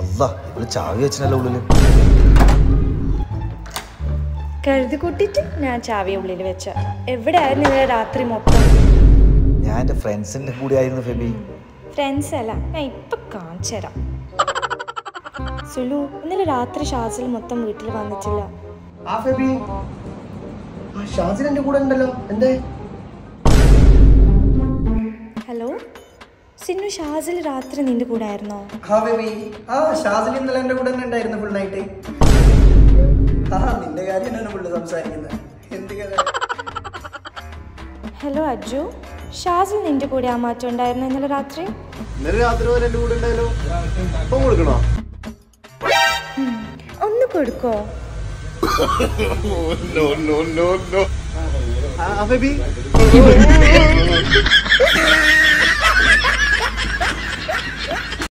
അല്ല ഇവിടെ ചാവി വെച്ചിനല്ലോ ഉള്ളില് കരുതി കൂട്ടിട്ട് ഞാൻ ചാവി ഉള്ളിൽ വെച്ച എവിടെയായിരുന്നു ഇന്നലെ രാത്രി മൊത്തം ഞാൻ എൻ്റെ ഫ്രണ്ട്സിൻ്റെ കൂടെ ആയിരുന്നു ഫെബി ഫ്രണ്ട്സ് അല്ല ഞാൻ ഇപ്പൊ കാണിച്ചു തരാം സുലു ഇന്നലെ രാത്രി ഷാസിൽ മൊത്തം വീട്ടിൽ വന്നിട്ടില്ല ആ ഫെബി ആ ഷാസിൻ എന്റെ കൂടെ ഉണ്ടല്ലോ എന്തേ ഹലോ സിന്നു ഷാസിൽ രാത്രി നിന്റെ കൂടെ ആയിരുന്നോ ആ ബേബി ആ ഷാസിൻ ഇന്നലെ എന്റെ കൂടെ തന്നെ ഉണ്ടായിരുന്നു ഫുൾ നൈറ്റ് ആ നിന്റെ കാര്യം തന്നെയാണ് ഫുള്ള് സംസാരിക്കുന്നത് എന്ത് കഥ ഹലോ അജു ഷാസിൽ നിന്റെ കൂടെ ആ മാറ്റം ഉണ്ടായിരുന്നു ഇന്നലെ രാത്രി ഇന്നലെ രാത്രി വരെ എന്റെ കൂടെ ഉണ്ടായാലോ ഇപ്പം കൊടുക്കണോ ഒന്ന് കൊടുക്കോ ആ ബേബി